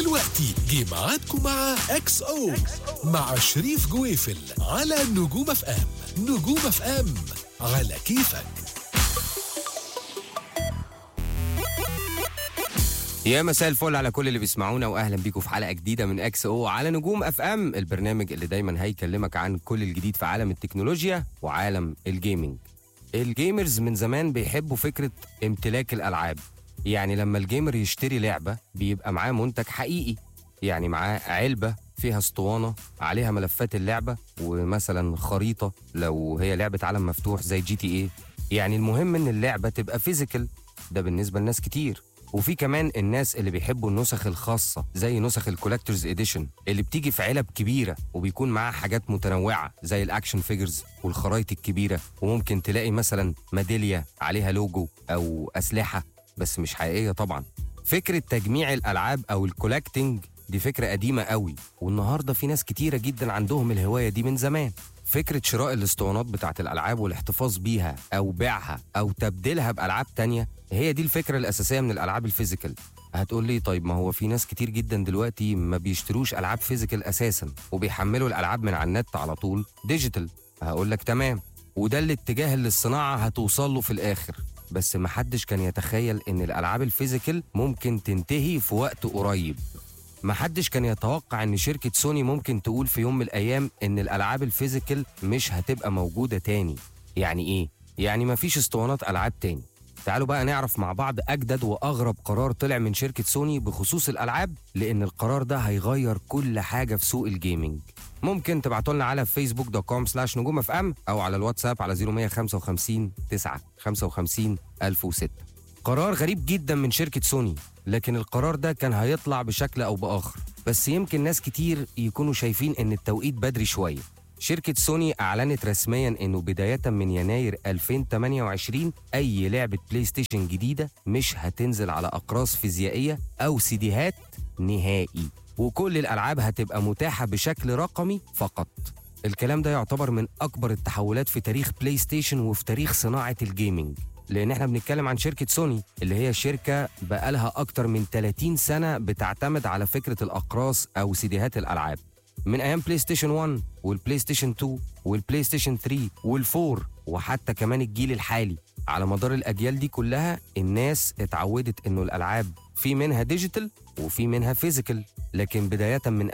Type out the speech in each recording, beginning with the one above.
دلوقتي جه ميعادكم مع اكس او مع شريف جويفل على نجوم اف ام نجوم اف ام على كيفك يا مساء الفل على كل اللي بيسمعونا واهلا بيكم في حلقه جديده من اكس او على نجوم اف ام البرنامج اللي دايما هيكلمك عن كل الجديد في عالم التكنولوجيا وعالم الجيمنج الجيمرز من زمان بيحبوا فكره امتلاك الالعاب يعني لما الجيمر يشتري لعبه بيبقى معاه منتج حقيقي يعني معاه علبه فيها اسطوانه عليها ملفات اللعبه ومثلا خريطه لو هي لعبه عالم مفتوح زي جي تي ايه يعني المهم ان اللعبه تبقى فيزيكال ده بالنسبه لناس كتير وفي كمان الناس اللي بيحبوا النسخ الخاصة زي نسخ الكولكتورز اديشن اللي بتيجي في علب كبيرة وبيكون معاها حاجات متنوعة زي الاكشن فيجرز والخرايط الكبيرة وممكن تلاقي مثلا ميدالية عليها لوجو او اسلحة بس مش حقيقية طبعا فكرة تجميع الالعاب او الكولكتنج دي فكرة قديمة قوي والنهاردة في ناس كتيرة جدا عندهم الهواية دي من زمان فكرة شراء الاسطوانات بتاعت الألعاب والاحتفاظ بيها أو بيعها أو تبديلها بألعاب تانية هي دي الفكرة الأساسية من الألعاب الفيزيكال هتقول لي طيب ما هو في ناس كتير جدا دلوقتي ما بيشتروش ألعاب فيزيكال أساسا وبيحملوا الألعاب من على النت على طول ديجيتال هقول لك تمام وده الاتجاه اللي الصناعة هتوصل له في الآخر بس محدش كان يتخيل إن الألعاب الفيزيكال ممكن تنتهي في وقت قريب محدش كان يتوقع ان شركة سوني ممكن تقول في يوم من الايام ان الالعاب الفيزيكال مش هتبقى موجودة تاني يعني ايه؟ يعني مفيش اسطوانات العاب تاني تعالوا بقى نعرف مع بعض اجدد واغرب قرار طلع من شركة سوني بخصوص الالعاب لان القرار ده هيغير كل حاجة في سوق الجيمنج ممكن تبعتوا لنا على فيسبوك دوت كوم سلاش نجوم اف ام او على الواتساب على 0155 9 55 1006 قرار غريب جدا من شركة سوني لكن القرار ده كان هيطلع بشكل أو بآخر بس يمكن ناس كتير يكونوا شايفين إن التوقيت بدري شوية شركة سوني أعلنت رسميا إنه بداية من يناير 2028 أي لعبة بلاي ستيشن جديدة مش هتنزل على أقراص فيزيائية أو سيديهات نهائي وكل الألعاب هتبقى متاحة بشكل رقمي فقط الكلام ده يعتبر من أكبر التحولات في تاريخ بلاي ستيشن وفي تاريخ صناعة الجيمنج لان احنا بنتكلم عن شركه سوني اللي هي شركه بقالها اكتر من 30 سنه بتعتمد على فكره الاقراص او سيديهات الالعاب من ايام بلاي ستيشن 1 والبلاي ستيشن 2 والبلاي ستيشن 3 وال4 وحتى كمان الجيل الحالي على مدار الاجيال دي كلها الناس اتعودت انه الالعاب في منها ديجيتال وفي منها فيزيكال لكن بداية من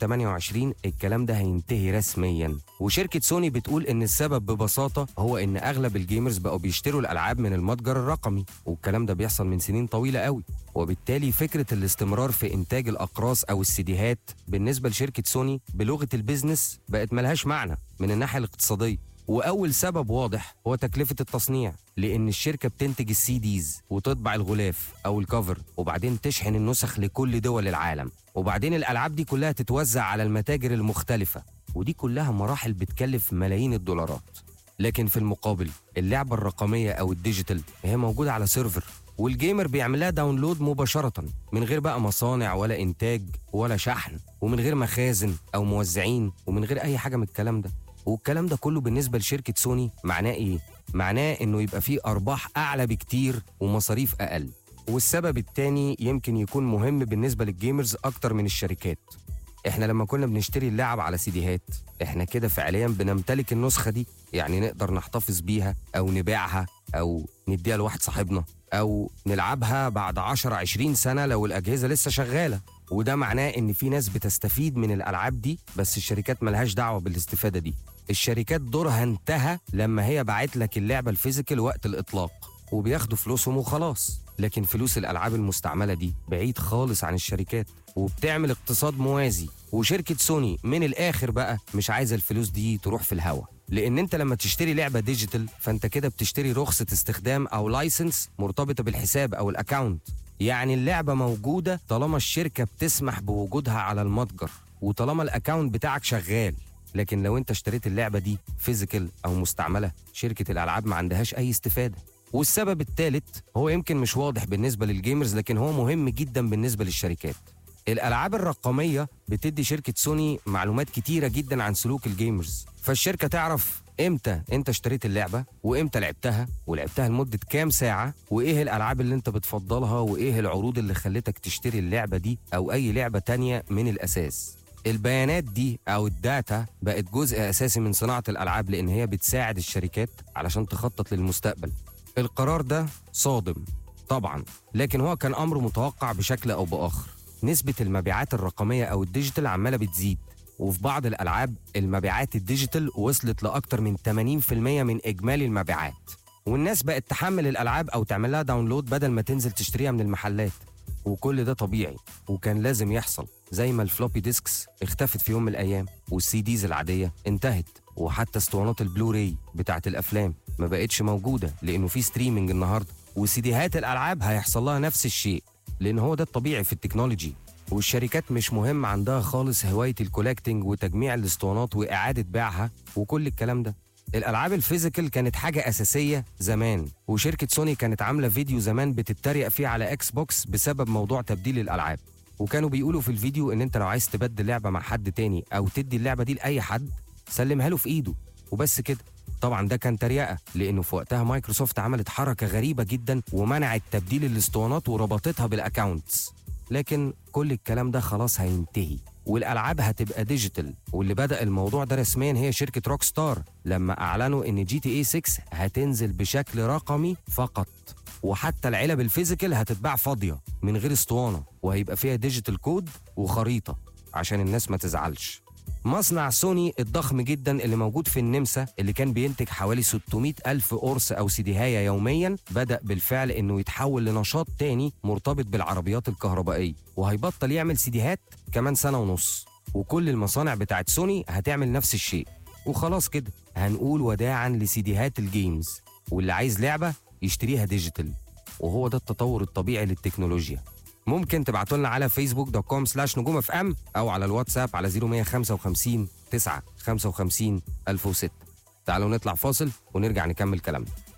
2028 الكلام ده هينتهي رسميا وشركة سوني بتقول ان السبب ببساطة هو ان اغلب الجيمرز بقوا بيشتروا الالعاب من المتجر الرقمي والكلام ده بيحصل من سنين طويلة قوي وبالتالي فكرة الاستمرار في انتاج الاقراص او السيديهات بالنسبة لشركة سوني بلغة البيزنس بقت ملهاش معنى من الناحية الاقتصادية واول سبب واضح هو تكلفه التصنيع لان الشركه بتنتج السي ديز وتطبع الغلاف او الكفر وبعدين تشحن النسخ لكل دول العالم وبعدين الالعاب دي كلها تتوزع على المتاجر المختلفه ودي كلها مراحل بتكلف ملايين الدولارات لكن في المقابل اللعبه الرقميه او الديجيتال هي موجوده على سيرفر والجيمر بيعملها داونلود مباشرة من غير بقى مصانع ولا إنتاج ولا شحن ومن غير مخازن أو موزعين ومن غير أي حاجة من الكلام ده والكلام ده كله بالنسبه لشركه سوني معناه ايه؟ معناه انه يبقى فيه ارباح اعلى بكتير ومصاريف اقل. والسبب التاني يمكن يكون مهم بالنسبه للجيمرز اكتر من الشركات. احنا لما كنا بنشتري اللعب على سيديهات احنا كده فعليا بنمتلك النسخه دي يعني نقدر نحتفظ بيها او نبيعها او نديها لواحد صاحبنا او نلعبها بعد 10 20 سنه لو الاجهزه لسه شغاله وده معناه ان في ناس بتستفيد من الالعاب دي بس الشركات ملهاش دعوه بالاستفاده دي الشركات دورها انتهى لما هي باعت لك اللعبه الفيزيكال وقت الاطلاق وبياخدوا فلوسهم وخلاص لكن فلوس الالعاب المستعمله دي بعيد خالص عن الشركات وبتعمل اقتصاد موازي وشركه سوني من الاخر بقى مش عايزه الفلوس دي تروح في الهوا لان انت لما تشتري لعبه ديجيتال فانت كده بتشتري رخصه استخدام او لايسنس مرتبطه بالحساب او الاكاونت يعني اللعبه موجوده طالما الشركه بتسمح بوجودها على المتجر وطالما الاكاونت بتاعك شغال لكن لو انت اشتريت اللعبه دي فيزيكال او مستعمله شركه الالعاب ما عندهاش اي استفاده والسبب الثالث هو يمكن مش واضح بالنسبه للجيمرز لكن هو مهم جدا بالنسبه للشركات الالعاب الرقميه بتدي شركه سوني معلومات كتيره جدا عن سلوك الجيمرز فالشركه تعرف امتى انت اشتريت اللعبه وامتى لعبتها ولعبتها لمده كام ساعه وايه الالعاب اللي انت بتفضلها وايه العروض اللي خلتك تشتري اللعبه دي او اي لعبه تانية من الاساس البيانات دي او الداتا بقت جزء اساسي من صناعه الالعاب لان هي بتساعد الشركات علشان تخطط للمستقبل القرار ده صادم طبعا لكن هو كان امر متوقع بشكل او باخر نسبه المبيعات الرقميه او الديجيتال عماله بتزيد وفي بعض الالعاب المبيعات الديجيتال وصلت لاكتر من 80% من اجمالي المبيعات والناس بقت تحمل الالعاب او تعمل لها داونلود بدل ما تنزل تشتريها من المحلات وكل ده طبيعي وكان لازم يحصل زي ما الفلوبي ديسكس اختفت في يوم من الايام والسي ديز العاديه انتهت وحتى اسطوانات البلوراي بتاعت الافلام ما بقتش موجوده لانه في ستريمنج النهارده وسيديهات الالعاب هيحصل لها نفس الشيء لان هو ده الطبيعي في التكنولوجي والشركات مش مهم عندها خالص هوايه الكولكتنج وتجميع الاسطوانات واعاده بيعها وكل الكلام ده الالعاب الفيزيكال كانت حاجه اساسيه زمان وشركه سوني كانت عامله فيديو زمان بتتريق فيه على اكس بوكس بسبب موضوع تبديل الالعاب وكانوا بيقولوا في الفيديو ان انت لو عايز تبدل لعبه مع حد تاني او تدي اللعبه دي لاي حد سلمها له في ايده وبس كده طبعا ده كان تريقه لانه في وقتها مايكروسوفت عملت حركه غريبه جدا ومنعت تبديل الاسطوانات وربطتها بالاكاونتس لكن كل الكلام ده خلاص هينتهي والالعاب هتبقى ديجيتال واللي بدا الموضوع ده رسميا هي شركه روك ستار لما اعلنوا ان جي تي اي 6 هتنزل بشكل رقمي فقط وحتى العلب الفيزيكال هتتباع فاضيه من غير اسطوانه وهيبقى فيها ديجيتال كود وخريطه عشان الناس ما تزعلش مصنع سوني الضخم جدا اللي موجود في النمسا اللي كان بينتج حوالي 600 ألف قرص أو سيديهاية يوميا بدأ بالفعل إنه يتحول لنشاط تاني مرتبط بالعربيات الكهربائية وهيبطل يعمل سيديهات كمان سنة ونص وكل المصانع بتاعت سوني هتعمل نفس الشيء وخلاص كده هنقول وداعا لسيديهات الجيمز واللي عايز لعبة يشتريها ديجيتال وهو ده التطور الطبيعي للتكنولوجيا ممكن تبعتوا لنا على فيسبوك دوت كوم سلاش نجوم اف ام او على الواتساب على 0155 9 55 1006 تعالوا نطلع فاصل ونرجع نكمل كلامنا